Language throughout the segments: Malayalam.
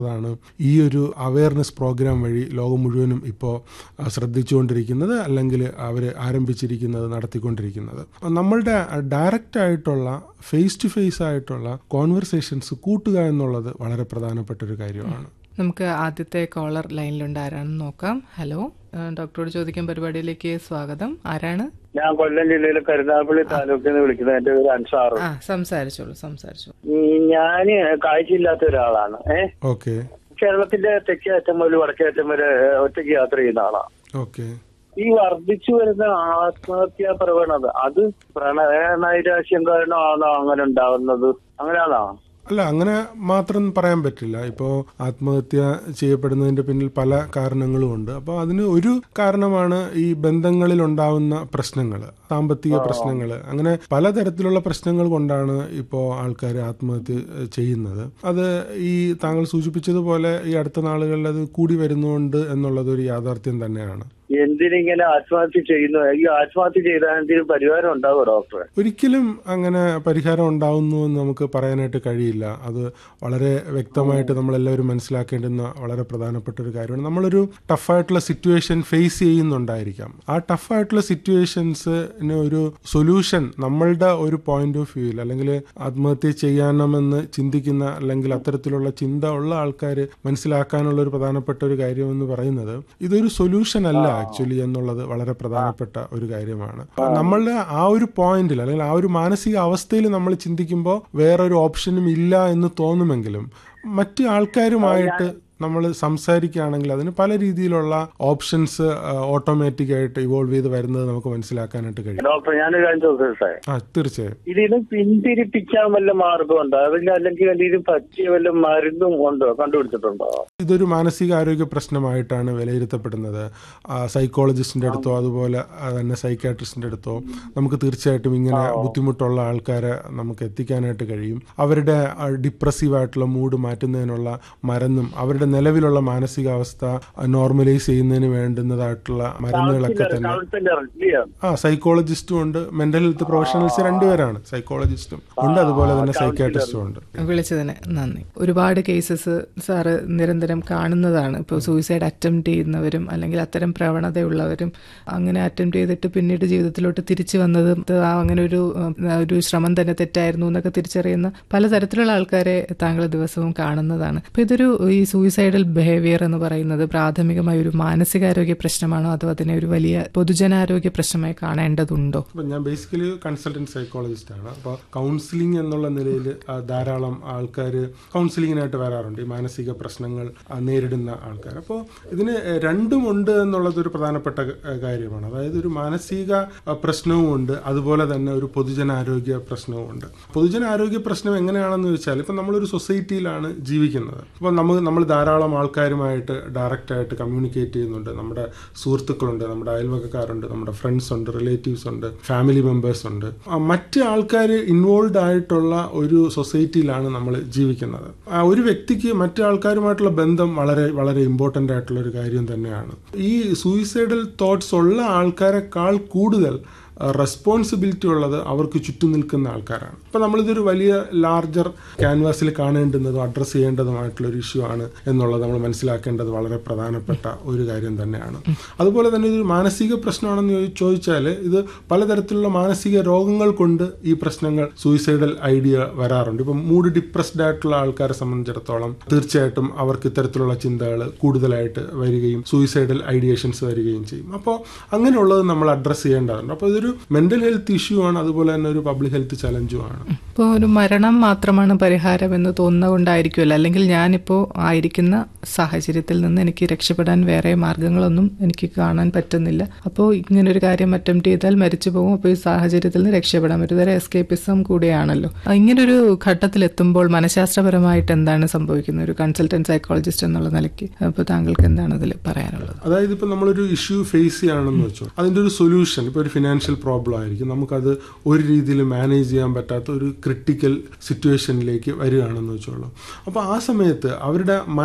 അതാണ് ഈ ഒരു അവയർനെസ് പ്രോഗ്രാം വഴി ലോകം മുഴുവനും ഇപ്പോൾ ശ്രദ്ധിച്ചുകൊണ്ടിരിക്കുന്നത് അല്ലെങ്കിൽ അവർ ആരംഭിച്ചിരിക്കുന്നത് നടത്തിക്കൊണ്ടിരിക്കുന്നത് നമ്മളുടെ ഡയറക്റ്റ് ആയിട്ടുള്ള ഫേസ് ടു ഫേസ് ആയിട്ടുള്ള കോൺവെർസേഷൻസ് കൂട്ടുക എന്നുള്ളത് വളരെ പ്രധാനപ്പെട്ട ഒരു കാര്യമാണ് നമുക്ക് ആദ്യത്തെ കോളർ ലൈനിലുണ്ട് ആരാണെന്ന് നോക്കാം ഹലോ ഡോക്ടറോട് ചോദിക്കാൻ പരിപാടിയിലേക്ക് സ്വാഗതം ആരാണ് ഞാൻ കൊല്ലം ജില്ലയിലെ കരുനാഗപ്പള്ളി താലൂക്കിൽ നിന്ന് വിളിക്കുന്നത് എന്റെ പേര് അൻസാർ ആ സംസാരിച്ചോളൂ സംസാരിച്ചോളൂ ഞാന് കാഴ്ചയില്ലാത്ത ഒരാളാണ് ഏഹ് ഓക്കെ കേരളത്തിന്റെ തെക്കേ അറ്റം മുതൽ വടക്കേ അറ്റം വരെ ഒറ്റയ്ക്ക് യാത്ര ചെയ്യുന്ന ആളാണ് ഓക്കെ ഈ വർദ്ധിച്ചു വരുന്ന ആത്മഹത്യാ പ്രവണത അത് പ്രണയ നൈരാശ്യം കാരണമാണോ അങ്ങനെ ഉണ്ടാവുന്നത് അങ്ങനെയാണോ അല്ല അങ്ങനെ മാത്രം പറയാൻ പറ്റില്ല ഇപ്പോൾ ആത്മഹത്യ ചെയ്യപ്പെടുന്നതിന്റെ പിന്നിൽ പല കാരണങ്ങളും ഉണ്ട് അപ്പോൾ അതിന് ഒരു കാരണമാണ് ഈ ബന്ധങ്ങളിൽ ഉണ്ടാവുന്ന പ്രശ്നങ്ങൾ സാമ്പത്തിക പ്രശ്നങ്ങൾ അങ്ങനെ പലതരത്തിലുള്ള പ്രശ്നങ്ങൾ കൊണ്ടാണ് ഇപ്പോൾ ആൾക്കാർ ആത്മഹത്യ ചെയ്യുന്നത് അത് ഈ താങ്കൾ സൂചിപ്പിച്ചതുപോലെ ഈ അടുത്ത നാളുകളിൽ അത് കൂടി വരുന്നുണ്ട് എന്നുള്ളത് ഒരു യാഥാർത്ഥ്യം തന്നെയാണ് എന്തിനിങ്ങനെ ആത്മഹത്യ ചെയ്യുന്നു ഈ ആത്മഹത്യ ചെയ്താൽ എന്തെങ്കിലും പരിഹാരം ഉണ്ടാവോ ഡോക്ടറെ ഒരിക്കലും അങ്ങനെ പരിഹാരം ഉണ്ടാവുന്നു എന്ന് നമുക്ക് പറയാനായിട്ട് കഴിയില്ല അത് വളരെ വ്യക്തമായിട്ട് നമ്മളെല്ലാവരും മനസ്സിലാക്കേണ്ടുന്ന വളരെ പ്രധാനപ്പെട്ട ഒരു കാര്യമാണ് നമ്മളൊരു ടഫായിട്ടുള്ള സിറ്റുവേഷൻ ഫേസ് ചെയ്യുന്നുണ്ടായിരിക്കാം ആ ടഫായിട്ടുള്ള സിറ്റുവേഷൻസിന് ഒരു സൊല്യൂഷൻ നമ്മളുടെ ഒരു പോയിന്റ് ഓഫ് വ്യൂവിൽ അല്ലെങ്കിൽ ആത്മഹത്യ ചെയ്യാണമെന്ന് ചിന്തിക്കുന്ന അല്ലെങ്കിൽ അത്തരത്തിലുള്ള ചിന്ത ഉള്ള ആൾക്കാർ മനസ്സിലാക്കാനുള്ള ഒരു പ്രധാനപ്പെട്ട ഒരു കാര്യം എന്ന് പറയുന്നത് ഇതൊരു സൊല്യൂഷൻ അല്ല ആക്ച്വലി എന്നുള്ളത് വളരെ പ്രധാനപ്പെട്ട ഒരു കാര്യമാണ് നമ്മളുടെ ആ ഒരു പോയിന്റിൽ അല്ലെങ്കിൽ ആ ഒരു മാനസിക അവസ്ഥയിൽ നമ്മൾ ചിന്തിക്കുമ്പോൾ വേറൊരു ഓപ്ഷനും ഇല്ല എന്ന് തോന്നുമെങ്കിലും മറ്റ് ആൾക്കാരുമായിട്ട് നമ്മൾ സംസാരിക്കുകയാണെങ്കിൽ അതിന് പല രീതിയിലുള്ള ഓപ്ഷൻസ് ഓട്ടോമാറ്റിക് ആയിട്ട് ഇവോൾവ് ചെയ്ത് വരുന്നത് നമുക്ക് മനസ്സിലാക്കാനായിട്ട് കഴിയും ഡോക്ടർ ഞാനൊരു കാര്യം ചോദിച്ചേ ആ തീർച്ചയായും ഇതിന് പിന്തിരിപ്പിക്കാൻ വല്ല മാർഗമുണ്ടോ അതിന് അല്ലെങ്കിൽ ഇതിന് പറ്റിയ വല്ല മരുന്നും ഉണ്ടോ കണ്ടുപിടിച്ചിട്ടുണ്ടോ ഇതൊരു മാനസികാരോഗ്യ പ്രശ്നമായിട്ടാണ് വിലയിരുത്തപ്പെടുന്നത് സൈക്കോളജിസ്റ്റിന്റെ അടുത്തോ അതുപോലെ തന്നെ സൈക്കാട്രിസ്റ്റിന്റെ അടുത്തോ നമുക്ക് തീർച്ചയായിട്ടും ഇങ്ങനെ ബുദ്ധിമുട്ടുള്ള ആൾക്കാരെ നമുക്ക് എത്തിക്കാനായിട്ട് കഴിയും അവരുടെ ഡിപ്രസീവ് ആയിട്ടുള്ള മൂഡ് മാറ്റുന്നതിനുള്ള മരുന്നും അവരുടെ നിലവിലുള്ള മാനസികാവസ്ഥ നോർമലൈസ് ചെയ്യുന്നതിന് വേണ്ടുന്നതായിട്ടുള്ള മരുന്നുകളൊക്കെ തന്നെ കൗൺസിലർ ഇല്ലയോ ആ സൈക്കോളജിസ്റ്റും ഉണ്ട് മെന്റൽ ഹെൽത്ത് പ്രൊഫഷണൽസ് രണ്ടുപേരാണ് സൈക്കോളജിസ്റ്റും ഉണ്ട് അതുപോലെ തന്നെ സൈക്കാട്രിസ്റ്റും ഉണ്ട് വിളിച്ചതിന് നന്ദി ഒരുപാട് കേസസ് സാറ് നിരന്തരം കാണുന്നതാണ് ഇപ്പോൾ സൂയിസൈഡ് അറ്റംപ്റ്റ് ചെയ്യുന്നവരും അല്ലെങ്കിൽ അത്തരം പ്രവണതയുള്ളവരും അങ്ങനെ അറ്റംപ്റ്റ് ചെയ്തിട്ട് പിന്നീട് ജീവിതത്തിലോട്ട് തിരിച്ചു വന്നതും ഇത് ആ അങ്ങനെ ഒരു ആ, ഒരു ശ്രമം തന്നെ തെറ്റായിരുന്നു എന്നൊക്കെ തിരിച്ചറിയുന്ന പലതരത്തിലുള്ള ആൾക്കാരെ താങ്കൾ ദിവസവും കാണുന്നതാണ് അപ്പോൾ ഇതൊരു ഈ സൂയിസൈഡൽ ബിഹേവിയർ എന്ന് പറയുന്നത് പ്രാഥമികമായ ഒരു മാനസികാരോഗ്യ പ്രശ്നമാണോ അതോ അതിനെ ഒരു വലിയ പൊതുജനാരോഗ്യ പ്രശ്നമായി കാണേണ്ടതുണ്ടോ അപ്പം ഞാൻ ബേസിക്കലി കൺസൾട്ടന്റ് സൈക്കോളജിസ്റ്റ് ആണ് അപ്പോൾ കൗൺസിലിംഗ് എന്നുള്ള നിലയിൽ ധാരാളം ആൾക്കാർ കൗൺസിലിങ്ങിനായിട്ട് വരാറുണ്ട് ഈ മാനസിക പ്രശ്നങ്ങൾ ആ, നേരിടുന്ന ആൾക്കാർ അപ്പോൾ ഇതിന് രണ്ടും ഉണ്ട് എന്നുള്ളത് ഒരു പ്രധാനപ്പെട്ട ആ, കാര്യമാണ് അതായത് ഒരു മാനസിക ആ, പ്രശ്നവും ഉണ്ട് അതുപോലെ തന്നെ ഒരു പൊതുജനാരോഗ്യ പ്രശ്നവും ഉണ്ട് പൊതുജനാരോഗ്യ പ്രശ്നം എങ്ങനെയാണെന്ന് വെച്ചാൽ ഇപ്പം നമ്മളൊരു സൊസൈറ്റിയിലാണ് ജീവിക്കുന്നത് അപ്പോൾ നമ്മൾ നമ്മൾ ധാരാളം ആൾക്കാരുമായിട്ട് ഡയറക്റ്റ് ആയിട്ട് കമ്മ്യൂണിക്കേറ്റ് ചെയ്യുന്നുണ്ട് നമ്മുടെ സുഹൃത്തുക്കളുണ്ട് നമ്മുടെ അയൽവക്കക്കാരുണ്ട് നമ്മുടെ ഫ്രണ്ട്സ് ഉണ്ട് റിലേറ്റീവ്സ് ഉണ്ട് ഫാമിലി മെമ്പേഴ്സ് ഉണ്ട് ആ, മറ്റ് ആൾക്കാർ ഇൻവോൾവ് ആയിട്ടുള്ള ഒരു സൊസൈറ്റിയിലാണ് നമ്മൾ ജീവിക്കുന്നത് ആ, ഒരു വ്യക്തിക്ക് മറ്റു ആൾക്കാരുമായിട്ടുള്ള ബന്ധം വളരെ വളരെ ഇമ്പോർട്ടൻ്റ് ആയിട്ടുള്ള ഒരു കാര്യം തന്നെയാണ് ഈ സൂയിസൈഡൽ തോട്ട്സ് ഉള്ള ആൾക്കാരെക്കാൾ കൂടുതൽ റെസ്പോൺസിബിലിറ്റി ഉള്ളത് അവർക്ക് ചുറ്റും നിൽക്കുന്ന ആൾക്കാരാണ് അപ്പോൾ നമ്മളിതൊരു വലിയ ലാർജർ ക്യാൻവാസിൽ കാണേണ്ടുന്നതും അഡ്രസ്സ് ചെയ്യേണ്ടതുമായിട്ടുള്ള ഒരു ഇഷ്യൂ ആണ് എന്നുള്ളത് നമ്മൾ മനസ്സിലാക്കേണ്ടത് വളരെ പ്രധാനപ്പെട്ട ഒരു കാര്യം തന്നെയാണ് അതുപോലെ തന്നെ ഇതൊരു മാനസിക പ്രശ്നമാണെന്ന് ചോദി- ചോദിച്ചാൽ ഇത് പലതരത്തിലുള്ള മാനസിക രോഗങ്ങൾ കൊണ്ട് ഈ പ്രശ്നങ്ങൾ സൂയിസൈഡൽ ഐഡിയ വരാറുണ്ട് ഇപ്പം മൂഡ് ഡിപ്രസ്ഡ് ആയിട്ടുള്ള ആൾക്കാരെ സംബന്ധിച്ചിടത്തോളം തീർച്ചയായിട്ടും അവർക്ക് ഇത്തരത്തിലുള്ള ചിന്തകൾ കൂടുതലായിട്ട് വരികയും സൂയിസൈഡൽ ഐഡിയേഷൻസ് വരികയും ചെയ്യും അപ്പോൾ അങ്ങനെയുള്ളത് നമ്മൾ അഡ്രസ്സ് ചെയ്യേണ്ടതുണ്ട് അപ്പോൾ ഇതൊരു മെന്റൽ ഹെൽത്ത് ഇഷ്യൂ ആണ് അതുപോലെ തന്നെ ഒരു പബ്ലിക് ഹെൽത്ത് ചലഞ്ചും ആണ് ഇപ്പോൾ ഒരു മരണം മാത്രമാണ് പരിഹാരം എന്ന് തോന്നുന്നതുകൊണ്ടായിരിക്കുമല്ലോ അല്ലെങ്കിൽ ഞാനിപ്പോൾ ആയിരിക്കുന്ന സാഹചര്യത്തിൽ നിന്ന് എനിക്ക് രക്ഷപ്പെടാൻ വേറെ മാർഗങ്ങളൊന്നും എനിക്ക് കാണാൻ പറ്റുന്നില്ല അപ്പോൾ ഇങ്ങനെ ഒരു കാര്യം അറ്റംപ്റ്റ് ചെയ്താൽ മരിച്ചു പോകും അപ്പോൾ ഈ സാഹചര്യത്തിൽ നിന്ന് രക്ഷപ്പെടാൻ ഒരു തരം എസ്കേപ്പിസം കൂടിയാണല്ലോ ആ, ഇങ്ങനൊരു ഘട്ടത്തിൽ എത്തുമ്പോൾ മനഃശാസ്ത്രപരമായിട്ട് എന്താണ് സംഭവിക്കുന്നത് ഒരു കൺസൾട്ടന്റ് സൈക്കോളജിസ്റ്റ് എന്നുള്ള നിലയ്ക്ക് അപ്പോൾ താങ്കൾക്ക് എന്താണ് അതിൽ പറയാനുള്ളത് അതായത് ഇപ്പം നമ്മളൊരു ഇഷ്യൂ ഫേസ് ചെയ്യുകയാണെന്ന് വെച്ചോ അതിൻ്റെ ഒരു സൊല്യൂഷൻ ഇപ്പോൾ ഒരു ഫിനാൻഷ്യൽ പ്രോബ്ലം ആയിരിക്കും നമുക്കത് ഒരു രീതിയിൽ മാനേജ് ചെയ്യാൻ പറ്റാത്ത ഒരു ക്രിട്ടിക്കൽ സിറ്റുവേഷനിലേക്ക് വരികയാണെന്ന് വെച്ചോളൂ അപ്പോൾ ആ സമയത്ത് അവരുടെ മനസ്സിൽ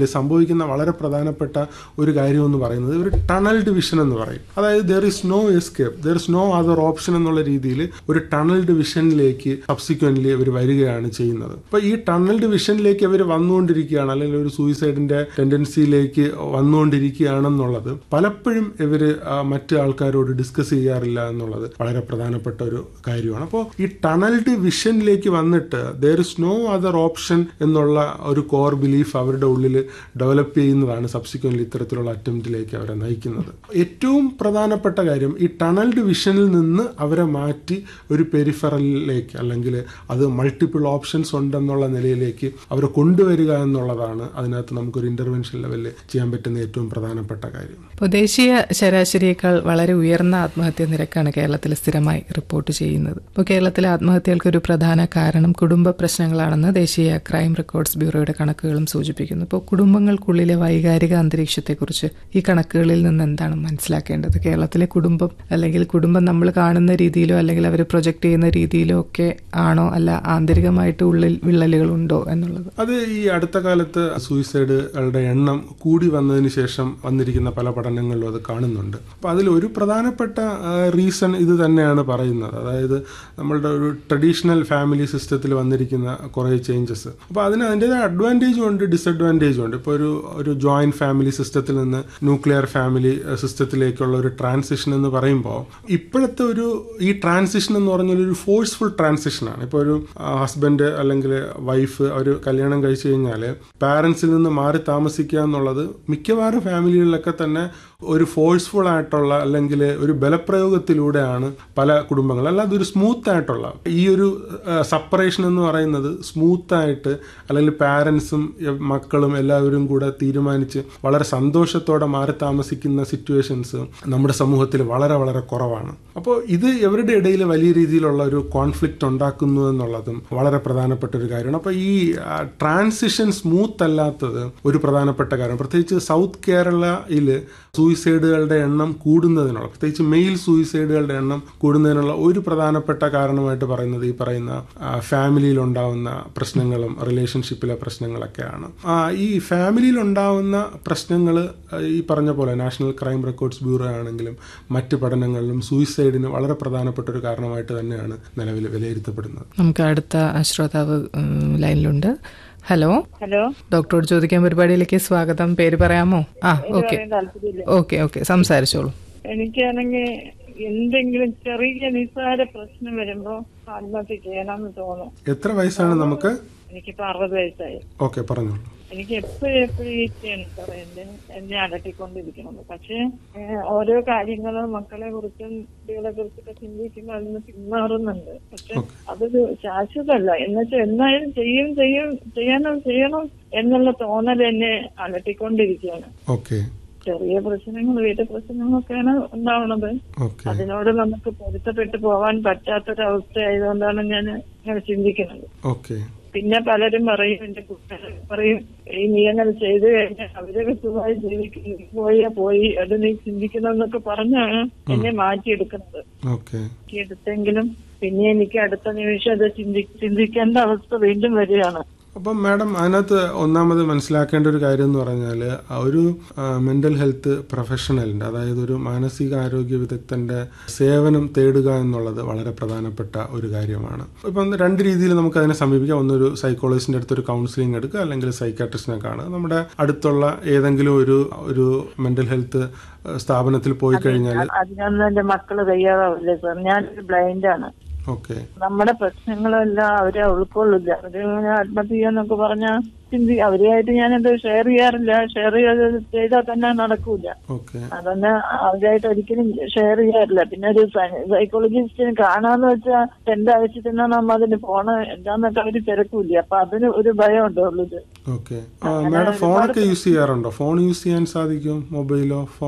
സംഭവിക്കുന്ന വളരെ പ്രധാനപ്പെട്ട ഒരു കാര്യം എന്ന് പറയുന്നത് ഒരു ടണൽ ഡിവിഷൻ എന്ന് പറയും അതായത് there is no escape there is no other option എന്നുള്ള രീതിയിൽ ഒരു ടണൽ ഡിവിഷനിലേക്ക് സബ്സിക്വന്റ്ലി അവർ വരികയാണ് ചെയ്യുന്നത് അപ്പോൾ ഈ ടണൽ ഡിവിഷനിലേക്ക് അവർ വന്നുകൊണ്ടിരിക്കുകയാണ് അല്ലെങ്കിൽ ഒരു സൂയിസൈഡിന്റെ ടെൻഡൻസിയിലേക്ക് വന്നുകൊണ്ടിരിക്കുകയാണെന്നുള്ളത് പലപ്പോഴും ഇവർ മറ്റു ആൾക്കാരോട് ഡിസ്കസ് ചെയ്യാറില്ല എന്നുള്ളത് വളരെ പ്രധാനപ്പെട്ട ഒരു കാര്യമാണ് അപ്പോൾ ഈ ടണൽ ഡിവിഷനിലേക്ക് വന്നിട്ട് there is no other option എന്നുള്ള ഒരു കോർ ബിലീഫ് അവരുടെ ഉള്ളിൽ ഡെവലപ്പ് ചെയ്യുന്നതാണ് സബ്സിക്വൻ്റ് ഇത്തരത്തിലുള്ള അറ്റംപ്റ്റിലേക്ക് അവരെ നയിക്കുന്നത് ഏറ്റവും പ്രധാനപ്പെട്ട കാര്യം ഈ ടണൽ ഡിവിഷനിൽ നിന്ന് അവരെ മാറ്റി ഒരു പെരിഫറലിലേക്ക് അല്ലെങ്കിൽ അത് മൾട്ടിപ്പിൾ ഓപ്ഷൻസ് ഉണ്ടെന്നുള്ള നിലയിലേക്ക് അവരെ കൊണ്ടുവരിക എന്നുള്ളതാണ് അതിനകത്ത് നമുക്കൊരു ഇന്റർവെൻഷൻ ലെവലിൽ ചെയ്യാൻ പറ്റുന്ന ഏറ്റവും പ്രധാനപ്പെട്ട കാര്യം ഇപ്പോൾ ദേശീയ ശരാശരിയേക്കാൾ വളരെ ഉയർന്ന ആത്മഹത്യാ നിരക്കാണ് കേരളത്തിൽ സ്ഥിരമായി റിപ്പോർട്ട് ചെയ്യുന്നത് ഇപ്പോൾ കേരളത്തിലെ ആത്മഹത്യകൾക്ക് ഒരു പ്രധാന കാരണം കുടുംബ പ്രശ്നങ്ങളാണെന്ന് ദേശീയ ക്രൈം റെക്കോർഡ്സ് ബ്യൂറോയുടെ കണക്കുകളും സൂചിപ്പിക്കുന്നു ഇപ്പോൾ കുടുംബങ്ങൾക്കുള്ളിലെ വൈകാരിക അന്തരീക്ഷത്തെക്കുറിച്ച് ഈ കണക്കുകളിൽ നിന്ന് എന്താണ് മനസ്സിലാക്കേണ്ടത് കേരളത്തിലെ കുടുംബം അല്ലെങ്കിൽ കുടുംബം നമ്മൾ കാണുന്ന രീതിയിലോ അല്ലെങ്കിൽ അവർ പ്രൊജക്ട് ചെയ്യുന്ന രീതിയിലോ ഒക്കെ ആണോ അല്ല ആന്തരികമായിട്ട് ഉള്ളിൽ വിള്ളലുകളുണ്ടോ എന്നുള്ളത് അത് ഈ അടുത്ത കാലത്ത് സൂയിസൈഡുകളുടെ എണ്ണം കൂടി വന്നതിന് ശേഷം വന്നിരിക്കുന്ന പല പഠനങ്ങളിലും അത് കാണുന്നുണ്ട് അപ്പോൾ അതിൽ ഒരു പ്രധാനപ്പെട്ട റീസൺ ഇത് തന്നെയാണ് പറയുന്നത് അതായത് നമ്മളുടെ ഒരു ട്രഡീഷണൽ ഫാമിലി സിസ്റ്റത്തിൽ വന്നിരിക്കുന്ന കുറേ ചേഞ്ചസ് അപ്പോൾ അതിന് അതിൻ്റെതായ അഡ്വാൻറ്റേജും ഉണ്ട് ഡിസഡ്വാൻറ്റേജും ഉണ്ട് ഇപ്പോൾ ഒരു ഒരു ജോയിൻറ്റ് ഫാമിലി സിസ്റ്റത്തിൽ നിന്ന് ന്യൂക്ലിയർ ഫാമിലി സിസ്റ്റത്തിലേക്കുള്ള ഒരു ട്രാൻസിഷൻ എന്ന് പറയുമ്പോൾ ഇപ്പോഴത്തെ ഒരു ഈ ട്രാൻസിഷൻ എന്ന് പറഞ്ഞാൽ ഒരു ഫോഴ്സ്ഫുൾ ട്രാൻസിഷനാണ് ഇപ്പോൾ ഒരു ഹസ്ബൻഡ് അല്ലെങ്കിൽ വൈഫ് അവർ കല്യാണം കഴിച്ചു കഴിഞ്ഞാൽ പാരൻസിൽ നിന്ന് മാറി താമസിക്കുക എന്നുള്ളത് മിക്കവാറും ഫാമിലികളിലൊക്കെ തന്നെ ഒരു ഫോഴ്സ്ഫുൾ ആയിട്ടുള്ള അല്ലെങ്കിൽ ഒരു ബലപ്രയോഗത്തിലൂടെയാണ് പല കുടുംബങ്ങൾ അല്ലാതെ ഒരു സ്മൂത്ത് ആയിട്ടുള്ള ഈ ഒരു സപ്പറേഷൻ എന്ന് പറയുന്നത് സ്മൂത്ത് ആയിട്ട് അല്ലെങ്കിൽ പാരൻസും മക്കളും എല്ലാവരും കൂടെ തീരുമാനിച്ച് വളരെ സന്തോഷത്തോടെ മാറി താമസിക്കുന്ന സിറ്റുവേഷൻസ് നമ്മുടെ സമൂഹത്തിൽ വളരെ വളരെ കുറവാണ് അപ്പോൾ ഇത് ഇവരുടെ ഇടയിൽ വലിയ രീതിയിലുള്ള ഒരു കോൺഫ്ലിക്റ്റ് ഉണ്ടാക്കുന്നു എന്നുള്ളതും വളരെ പ്രധാനപ്പെട്ട ഒരു കാര്യമാണ് അപ്പോൾ ഈ ട്രാൻസിഷൻ സ്മൂത്ത് അല്ലാത്തത് ഒരു പ്രധാനപ്പെട്ട കാര്യം പ്രത്യേകിച്ച് സൗത്ത് കേരളയിൽ സൂയിസൈഡുകളുടെ എണ്ണം കൂടുന്നതിനുള്ള പ്രത്യേകിച്ച് മെയിൽ സൂയിസൈഡുകളുടെ എണ്ണം കൂടുന്നതിനുള്ള ഒരു പ്രധാനപ്പെട്ട കാരണമായിട്ട് പറയുന്നത് ഈ പറയുന്ന ഫാമിലിയിൽ ഉണ്ടാവുന്ന പ്രശ്നങ്ങളും റിലേഷൻഷിപ്പിലെ പ്രശ്നങ്ങളൊക്കെയാണ് ഈ ഫാമിലിയിൽ ഉണ്ടാവുന്ന പ്രശ്നങ്ങൾ ഈ പറഞ്ഞ പോലെ നാഷണൽ ക്രൈം റെക്കോർഡ്സ് ബ്യൂറോ ആണെങ്കിലും മറ്റ് പഠനങ്ങളിലും സൂയിസൈഡിന് വളരെ പ്രധാനപ്പെട്ട ഒരു കാരണമായിട്ട് തന്നെയാണ് നിലവിൽ വിലയിരുത്തപ്പെടുന്നത് നമുക്ക് അടുത്ത ശ്രോതാവ് ലൈനിലുണ്ട് ഹലോ ഹലോ ഡോക്ടറോട് ചോദിക്കാൻ പരിപാടിയിലേക്ക് സ്വാഗതം പേര് പറയാമോ ആ ഓക്കെ താല്പര്യമില്ല ഓക്കെ ഓക്കെ സംസാരിച്ചോളൂ എനിക്കാണെങ്കിൽ എന്തെങ്കിലും ചെറിയ നിസ്സാര പ്രശ്നം വരുമ്പോ ആത്മഹത്യ ചെയ്യണമെന്ന് തോന്നും എത്ര വയസ്സാണ് നമുക്ക് എനിക്കിപ്പോ അറുപത് വയസ്സായി ഓക്കെ പറഞ്ഞോളൂ എനിക്ക് എപ്പോഴും എപ്പോഴും ഈച്ചയാണ് സാർ എന്റെ എന്നെ അലട്ടിക്കൊണ്ടിരിക്കുന്നത് പക്ഷേ ഏഹ്, ഓരോ കാര്യങ്ങളും മക്കളെ കുറിച്ചും കുട്ടികളെ കുറിച്ചൊക്കെ ചിന്തിക്കുമ്പോൾ അതിൽ നിന്ന് പിന്മാറുന്നുണ്ട് പക്ഷെ അതൊരു ശാശ്വതമല്ല എന്നുവെച്ചാൽ എന്നായാലും ചെയ്യും ചെയ്യും ചെയ്യണം ചെയ്യണം എന്നുള്ള തോന്നൽ എന്നെ അലട്ടിക്കൊണ്ടിരിക്കുകയാണ് ഓക്കെ ചെറിയ പ്രശ്നങ്ങൾ വീട്ടു പ്രശ്നങ്ങളൊക്കെയാണ് ഉണ്ടാവുന്നത് ഓക്കെ അതിനോട് നമുക്ക് പൊരുത്തപ്പെട്ടു പോകാൻ പറ്റാത്തൊരവസ്ഥ ആയതുകൊണ്ടാണ് ഞാൻ ഇങ്ങനെ ചിന്തിക്കുന്നത് ഓക്കെ പിന്നെ പലരും പറയും എന്റെ കുട്ടികൾ പറയും ഈ നീ അങ്ങനെ ചെയ്തു കഴിഞ്ഞാൽ അവരൊക്കെ സുഖമായി ജീവിക്കും പോയാ പോയി അത് നീ ചിന്തിക്കണം എന്നൊക്കെ പറഞ്ഞാണ് എന്നെ മാറ്റിയെടുക്കുന്നത് ഓക്കെ മാറ്റിയെടുത്തെങ്കിലും പിന്നെ എനിക്ക് അടുത്ത നിമിഷം അത് ചിന്തി ചിന്തിക്കേണ്ട അവസ്ഥ വീണ്ടും വരികയാണ് അപ്പം മാഡം അതിനകത്ത് ഒന്നാമത് മനസ്സിലാക്കേണ്ട ഒരു കാര്യം എന്ന് പറഞ്ഞാൽ ഒരു മെന്റൽ ഹെൽത്ത് പ്രൊഫഷണലിന്റെ അതായത് ഒരു മാനസിക ആരോഗ്യ വിദഗ്ധന്റെ സേവനം തേടുക എന്നുള്ളത് വളരെ പ്രധാനപ്പെട്ട ഒരു കാര്യമാണ് ഇപ്പം രണ്ട് രീതിയിൽ നമുക്ക് അതിനെ സമീപിക്കാം ഒന്നൊരു സൈക്കോളജിസ്റ്റിന്റെ അടുത്ത് ഒരു കൗൺസിലിംഗ് എടുക്കുക അല്ലെങ്കിൽ സൈക്കാട്രിസ്റ്റിനെ കാണുക നമ്മുടെ അടുത്തുള്ള ഏതെങ്കിലും ഒരു ഒരു മെന്റൽ ഹെൽത്ത് സ്ഥാപനത്തിൽ പോയി കഴിഞ്ഞാൽ അതിനൊന്നും എന്റെ മക്കള് തയ്യാറാവില്ല സാർ ഞാനൊരു ബ്ലൈൻഡ് ആണ് ഓക്കെ നമ്മുടെ പ്രശ്നങ്ങളെല്ലാം അവരെ ഉൾക്കൊള്ളില്ല അവര് ഇങ്ങനെ ആത്മഹത്യ ചെയ്യാന്നൊക്കെ പറഞ്ഞാൽ ചിന്തി അവരുമായിട്ട് ഞാൻ എന്തോ ഷെയർ ചെയ്യാറില്ല ഷെയർ ചെയ്താൽ തന്നെ നടക്കൂല ഓക്കെ അതന്നെ അവരായിട്ട് ഒരിക്കലും ഷെയർ ചെയ്യാറില്ല പിന്നെ ഒരു സൈക്കോളജിസ്റ്റിനെ കാണാന്ന് വെച്ചാൽ എന്റെ ആവശ്യത്തിനാണ് നമ്മ അതിന് പോണ എന്താന്നൊക്കെ അവര് തിരക്കൂല അപ്പൊ അതിന് ഒരു ഭയം ഉണ്ട് ഉള്ളില് ഓക്കെ മാഡം ഫോണൊക്കെ യൂസ് ചെയ്യാറുണ്ടോ ഫോൺ യൂസ് ചെയ്യാൻ സാധിക്കും മൊബൈലോ ഫോണോ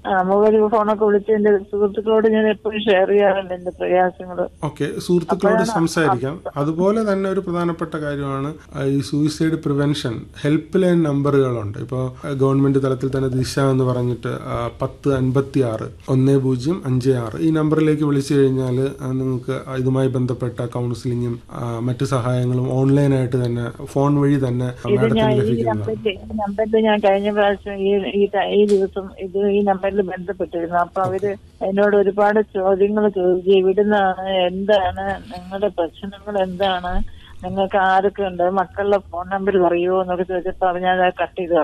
ആ മൊബൈൽ ഫോണൊക്കെ വിളിച്ച് എന്റെ സുഹൃത്തുക്കളോട് ഞാൻ എപ്പോഴും ഷെയർ ചെയ്യാറുണ്ട് എന്റെ പ്രയാസങ്ങള് ഓക്കെ സുഹൃത്തുക്കളോട് സംസാരിക്കാം അതുപോലെ തന്നെ ഒരു പ്രധാനപ്പെട്ട കാര്യമാണ് ആ, ഈ സൂയിസൈഡ് പ്രിവെൻഷൻ ഹെൽപ്പ് ലൈൻ നമ്പറുകളുണ്ട് ഇപ്പോൾ ഗവൺമെന്റ് തലത്തിൽ തന്നെ ദിശ എന്ന് പറഞ്ഞിട്ട് ആ, പത്ത് അൻപത്തി ആറ് ഒന്ന് പൂജ്യം അഞ്ച് ആറ് ഈ നമ്പറിലേക്ക് വിളിച്ചു കഴിഞ്ഞാൽ നിങ്ങൾക്ക് ഇതുമായി ബന്ധപ്പെട്ട കൗൺസിലിങ്ങും ആ, മറ്റു സഹായങ്ങളും ഓൺലൈനായിട്ട് തന്നെ ഫോൺ വഴി തന്നെ ഇത് ഞാൻ മാഡത്തിന് ഈ ലഭിക്കുന്നതാണ് നമ്പറിൽ ഈ നമ്പറിൽ ഞാൻ കഴിഞ്ഞ പ്രാവശ്യം ഈ ഈ ട- ഈ ദിവസം ഇത് ഈ നമ്പറിൽ ബന്ധപ്പെട്ടിരുന്നു അപ്പൊ അവര് എന്നോട് ഒരുപാട് ചോദ്യങ്ങൾ ചോദിച്ചു ഇവിടുന്നാണ് എന്താണ് നിങ്ങളുടെ പ്രശ്നങ്ങൾ എന്താണ് നിങ്ങൾക്ക് ആരൊക്കെ ഉണ്ട് മക്കളുടെ ഫോൺ നമ്പർ പറയുമോ എന്നൊക്കെ ചോദിച്ചപ്പോ ഞാൻ കട്ട് ചെയ്ത്